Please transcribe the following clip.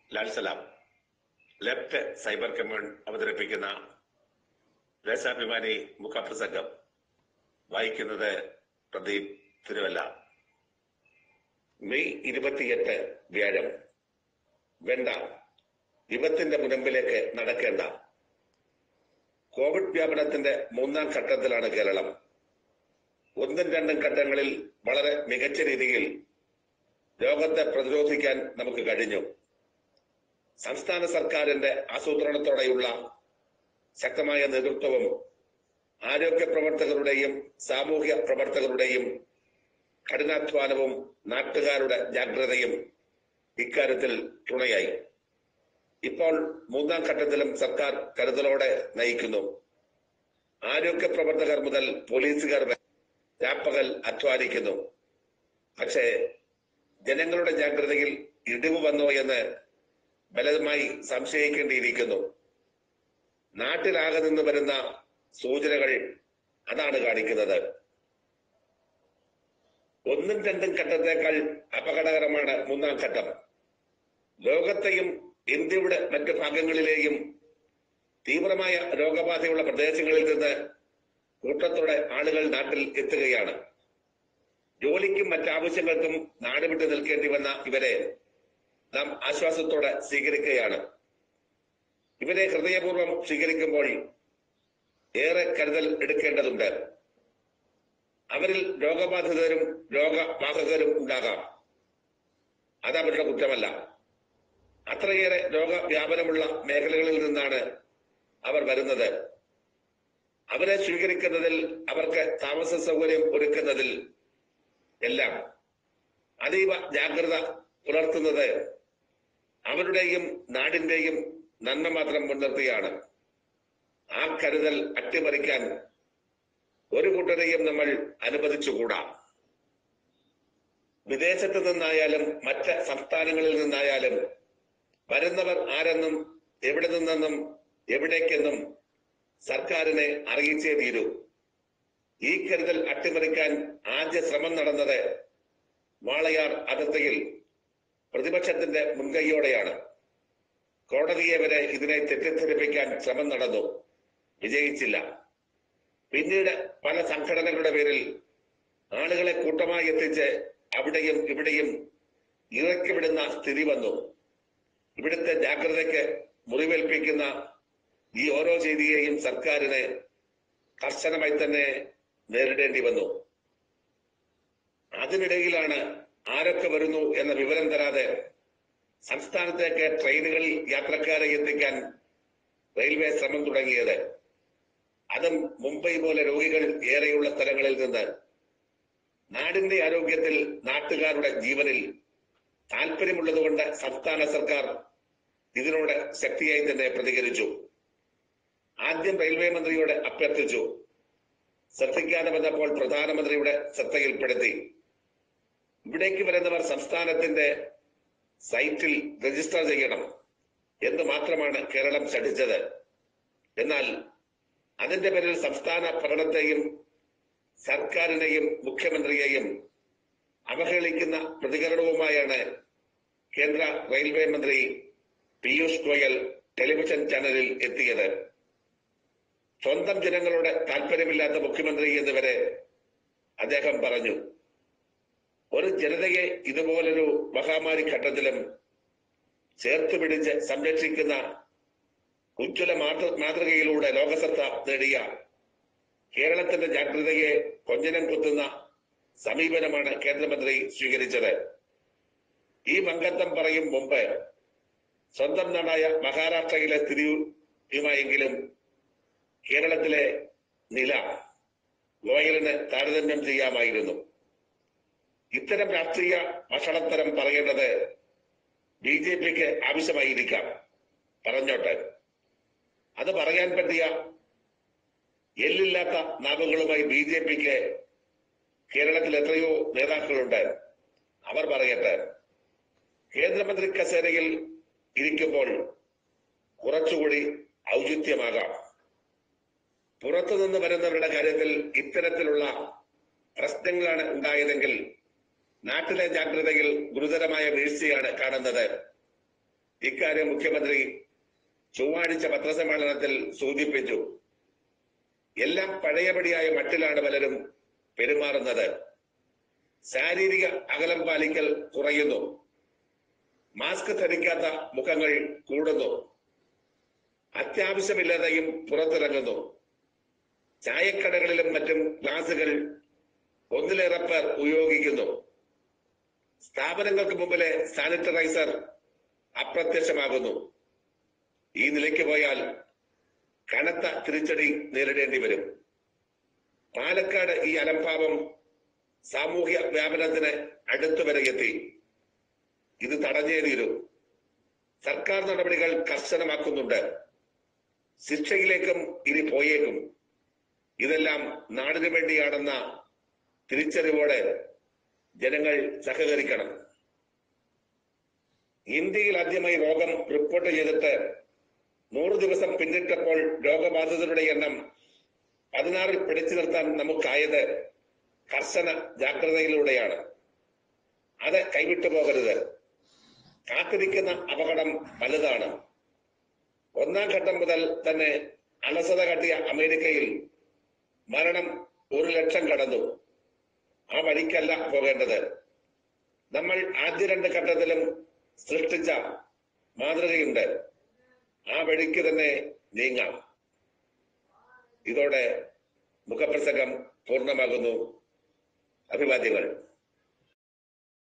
ലാൽ സലാം left cyber commune അവതരിപ്പിക്കുന്ന ദേശാഭിമാനി മുഖപ്രസംഗം വായിക്കുന്നത് പ്രദീപ് തിരുവല്ല മെയ് ഇരുപത്തിയെട്ട് വ്യാഴം വേണ്ട വിപത്തിന്റെ മുനമ്പിലേക്ക് നടക്കേണ്ട കോവിഡ് വ്യാപനത്തിന്റെ മൂന്നാം ഘട്ടത്തിലാണ് കേരളം ഒന്നും രണ്ടും ഘട്ടങ്ങളിൽ വളരെ മികച്ച രീതിയിൽ രോഗത്തെ പ്രതിരോധിക്കാൻ നമുക്ക് കഴിഞ്ഞു സംസ്ഥാന സർക്കാരിന്റെ ആസൂത്രണത്തോടെയുള്ള ശക്തമായ നേതൃത്വവും ആരോഗ്യ പ്രവർത്തകരുടെയും സാമൂഹ്യ പ്രവർത്തകരുടെയും കഠിനാധ്വാനവും നാട്ടുകാരുടെ ജാഗ്രതയും ഇക്കാര്യത്തിൽ തുണയായി ഇപ്പോൾ മൂന്നാം ഘട്ടത്തിലും സർക്കാർ കരുതലോടെ നയിക്കുന്നു ആരോഗ്യ പ്രവർത്തകർ മുതൽ പോലീസുകാർ വരെ രാപ്പകൽ അധ്വാനിക്കുന്നു പക്ഷേ ജനങ്ങളുടെ ജാഗ്രതയിൽ ഇടിവ് വന്നോ എന്ന് ബലമായി സംശയിക്കേണ്ടിയിരിക്കുന്നു നാട്ടിലാകെ നിന്ന് വരുന്ന സൂചനകൾ അതാണ് കാണിക്കുന്നത് ഒന്നും രണ്ടും ഘട്ടത്തേക്കാൾ അപകടകരമാണ് മൂന്നാം ഘട്ടം ലോകത്തെയും ഇന്ത്യയുടെ മറ്റ് ഭാഗങ്ങളിലെയും തീവ്രമായ രോഗബാധയുള്ള പ്രദേശങ്ങളിൽ നിന്ന് കൂട്ടത്തോടെ ആളുകൾ നാട്ടിൽ എത്തുകയാണ് ജോലിക്കും മറ്റാവശ്യങ്ങൾക്കും നാട് വിട്ടു നിൽക്കേണ്ടി വന്ന ഇവരെ നാം ആശ്വാസത്തോടെ സ്വീകരിക്കുകയാണ് ഇവരെ ഹൃദയപൂർവ്വം സ്വീകരിക്കുമ്പോൾ ഏറെ കരുതൽ എടുക്കേണ്ടതുണ്ട് അവരിൽ രോഗബാധിതരും രോഗവാഹകരും ഉണ്ടാകാം അത് അവരുടെ കുറ്റമല്ല അത്രയേറെ രോഗവ്യാപനമുള്ള മേഖലകളിൽ നിന്നാണ് അവർ വരുന്നത് അവരെ സ്വീകരിക്കുന്നതിൽ അവർക്ക് താമസ സൗകര്യം ഒരുക്കുന്നതിൽ എല്ലാം അതീവ ജാഗ്രത പുലർത്തുന്നത് അവരുടെയും നാടിന്റെയും നന്മ മാത്രം മുൻനിർത്തിയാണ് ആ കരുതൽ അട്ടിമറിക്കാൻ ഒരു കൂട്ടരെയും നമ്മൾ അനുവദിച്ചുകൂടാ വിദേശത്ത് നിന്നായാലും മറ്റ് സംസ്ഥാനങ്ങളിൽ നിന്നായാലും വരുന്നവർ ആരെന്നും എവിടെ നിന്നെന്നും എവിടേക്കെന്നും സർക്കാരിനെ അറിയിച്ചേ തീരൂ ഈ കരുതൽ അട്ടിമറിക്കാൻ ആദ്യ ശ്രമം നടന്നത് വാളയാർ അതിർത്തിയിൽ പ്രതിപക്ഷത്തിന്റെ മുൻകൈയോടെയാണ് കോടതിയെ വരെ ഇതിനെ തെറ്റിദ്ധരിപ്പിക്കാൻ ശ്രമം നടന്നു വിജയിച്ചില്ല പിന്നീട് പല സംഘടനകളുടെ പേരിൽ ആളുകളെ കൂട്ടമായി എത്തിച്ച് അവിടെയും ഇവിടെയും ഇറക്കി വിടുന്ന സ്ഥിതി വന്നു ഇവിടുത്തെ ജാഗ്രതയ്ക്ക് മുറിവേൽപ്പിക്കുന്ന ഈ ഓരോ ചെയ്തിയെയും സർക്കാരിന് കർശനമായി തന്നെ നേരിടേണ്ടി വന്നു അതിനിടയിലാണ് ആരൊക്കെ വരുന്നു എന്ന വിവരം തരാതെ സംസ്ഥാനത്തേക്ക് ട്രെയിനുകളിൽ യാത്രക്കാരെ എത്തിക്കാൻ റെയിൽവേ ശ്രമം തുടങ്ങിയത് അതും മുംബൈ പോലെ രോഗികൾ ഏറെയുള്ള സ്ഥലങ്ങളിൽ നിന്ന് നാടിന്റെ ആരോഗ്യത്തിൽ നാട്ടുകാരുടെ ജീവനിൽ താല്പര്യമുള്ളതുകൊണ്ട് സംസ്ഥാന സർക്കാർ ഇതിനോട് ശക്തിയായി തന്നെ പ്രതികരിച്ചു ആദ്യം റെയിൽവേ മന്ത്രിയോട് അഭ്യർത്ഥിച്ചു ശ്രദ്ധിക്കാതെ വന്നപ്പോൾ പ്രധാനമന്ത്രിയുടെ ശ്രദ്ധയിൽപ്പെടുത്തി ഇവിടേക്ക് വരുന്നവർ സംസ്ഥാനത്തിന്റെ സൈറ്റിൽ രജിസ്റ്റർ ചെയ്യണം എന്ന് മാത്രമാണ് കേരളം ശഠിച്ചത് എന്നാൽ അതിന്റെ പേരിൽ സംസ്ഥാന ഭരണത്തെയും സർക്കാരിനെയും മുഖ്യമന്ത്രിയെയും അവഹേളിക്കുന്ന പ്രതികരണവുമായാണ് കേന്ദ്ര റെയിൽവേ മന്ത്രി പീയൂഷ് ഗോയൽ ടെലിവിഷൻ ചാനലിൽ എത്തിയത് സ്വന്തം ജനങ്ങളുടെ താല്പര്യമില്ലാത്ത മുഖ്യമന്ത്രി എന്നിവരെ അദ്ദേഹം പറഞ്ഞു ഒരു ജനതയെ ഇതുപോലൊരു മഹാമാരി ഘട്ടത്തിലും ചേർത്ത് പിടിച്ച് സംരക്ഷിക്കുന്ന ഉജ്ജ്വല മാതൃ മാതൃകയിലൂടെ ലോകസത്ത നേടിയ കേരളത്തിന്റെ ജാഗ്രതയെ കൊഞ്ഞനം കുത്തുന്ന സമീപനമാണ് കേന്ദ്രമന്ത്രി സ്വീകരിച്ചത് ഈ മംഗത്വം പറയും മുമ്പ് സ്വന്തം നാടായ മഹാരാഷ്ട്രയിലെ സ്ഥിതിയുമായെങ്കിലും കേരളത്തിലെ നില ഗോയലിന് താരതമ്യം ചെയ്യാമായിരുന്നു ഇത്തരം രാഷ്ട്രീയ ഭക്ഷണത്തരം പറയേണ്ടത് ബി ജെ പിക്ക് ആവശ്യമായിരിക്കാം പറഞ്ഞോട്ടെ അത് പറയാൻ പറ്റിയ എല്ലില്ലാത്ത നാവുകളുമായി ബി ജെ പിക്ക് കേരളത്തിൽ എത്രയോ നേതാക്കളുണ്ട് അവർ പറയട്ടെ കേന്ദ്രമന്ത്രി കസേരയിൽ ഇരിക്കുമ്പോൾ കുറച്ചുകൂടി ഔചിത്യമാകാം പുറത്തുനിന്ന് വരുന്നവരുടെ കാര്യത്തിൽ ഇത്തരത്തിലുള്ള പ്രശ്നങ്ങളാണ് ഉണ്ടായതെങ്കിൽ നാട്ടിലെ ജാഗ്രതയിൽ ഗുരുതരമായ വീഴ്ചയാണ് കാണുന്നത് ഇക്കാര്യം മുഖ്യമന്ത്രി ചൊവ്വാഴ്ച പത്രസമ്മേളനത്തിൽ സൂചിപ്പിച്ചു എല്ലാം പഴയപടിയായ മട്ടിലാണ് പലരും പെരുമാറുന്നത് ശാരീരിക അകലം പാലിക്കൽ കുറയുന്നു മാസ്ക് ധരിക്കാത്ത മുഖങ്ങൾ കൂടുന്നു അത്യാവശ്യമില്ലാതെയും പുറത്തിറങ്ങുന്നു ചായക്കടകളിലും മറ്റും ഗ്ലാസുകൾ ഒന്നിലേറെ പേർ ഉപയോഗിക്കുന്നു സ്ഥാപനങ്ങൾക്ക് മുമ്പിലെ സാനിറ്റൈസർ അപ്രത്യക്ഷമാകുന്നു ഈ നിലയ്ക്ക് പോയാൽ കനത്ത തിരിച്ചടി നേരിടേണ്ടി വരും പാലക്കാട് ഈ അലംഭാവം സാമൂഹ്യ വ്യാപനത്തിന് അടുത്തു വരെ എത്തി ഇത് തടഞ്ഞേ തീരൂ സർക്കാർ നടപടികൾ കർശനമാക്കുന്നുണ്ട് ശിക്ഷയിലേക്കും ഇനി പോയേക്കും ഇതെല്ലാം നാടിനു വേണ്ടിയാണെന്ന തിരിച്ചറിവോടെ ജനങ്ങൾ സഹകരിക്കണം ഇന്ത്യയിൽ ആദ്യമായി രോഗം റിപ്പോർട്ട് ചെയ്തിട്ട് നൂറ് ദിവസം പിന്നിട്ടപ്പോൾ രോഗബാധിതരുടെ എണ്ണം പതിനാറിൽ പിടിച്ചു നിർത്താൻ നമുക്കായത് കർശന ജാഗ്രതയിലൂടെയാണ് അത് കൈവിട്ടു പോകരുത് കാത്തിരിക്കുന്ന അപകടം വലുതാണ് ഒന്നാം ഘട്ടം മുതൽ തന്നെ അലസത കാട്ടിയ അമേരിക്കയിൽ മരണം ഒരു ലക്ഷം കടന്നു ആ വഴിക്കല്ല പോകേണ്ടത് നമ്മൾ ആദ്യ രണ്ട് ഘട്ടത്തിലും സൃഷ്ടിച്ച മാതൃകയുണ്ട് ആ വഴിക്ക് തന്നെ നീങ്ങാം ഇതോടെ മുഖപ്രസംഗം പൂർണ്ണമാകുന്നു അഭിവാദ്യങ്ങൾ